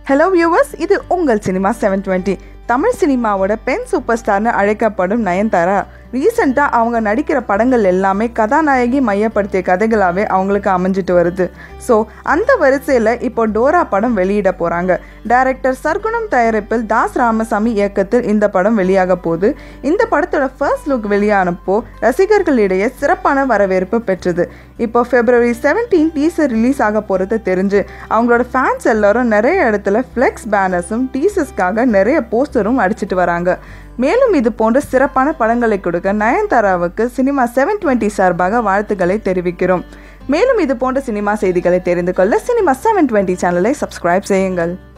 hello viewers இது உங்கள் cinema seven twenty Tamil சினிமாவோட பெண் சூப்பர் ஸ்டார்னு அழைக்கப்படும் நயன்தாரா ரீசெண்டாக அவங்க நடிக்கிற படங்கள் எல்லாமே கதாநாயகி மையப்படுத்திய கதைகளாகவே அவங்களுக்கு அமைஞ்சிட்டு வருது ஸோ அந்த வரிசையில் இப்போ டோரா படம் வெளியிட போகிறாங்க டைரக்டர் சர்க்குணம் தயாரிப்பில் தாஸ் ராமசாமி இயக்கத்தில் இந்த படம் வெளியாக போகுது இந்த படத்தோட ஃபர்ஸ்ட் லுக் வெளியானப்போ ரசிகர்களிடையே சிறப்பான வரவேற்பு பெற்றது இப்போ பிப்ரவரி செவன்டீன் டீசர் ரிலீஸ் ஆக போகிறது தெரிஞ்சு அவங்களோட ஃபேன்ஸ் எல்லாரும் நிறைய இடத்துல ஃப்ளெக்ஸ் பேனர்ஸும் டீசர்ஸ்க்காக நிறைய போஸ்டரும் அடிச்சிட்டு வராங்க மேலும் இது போன்ற சிறப்பான படங்களை கொடுக்க நயன்தாராவுக்கு சினிமா செவன் டுவெண்ட்டி சார்பாக வாழ்த்துக்களை தெரிவிக்கிறோம் மேலும் இது போன்ற சினிமா செய்திகளை தெரிந்து கொள்ள சினிமா செவன் டுவெண்ட்டி சேனலை சப்ஸ்கிரைப் செய்யுங்கள்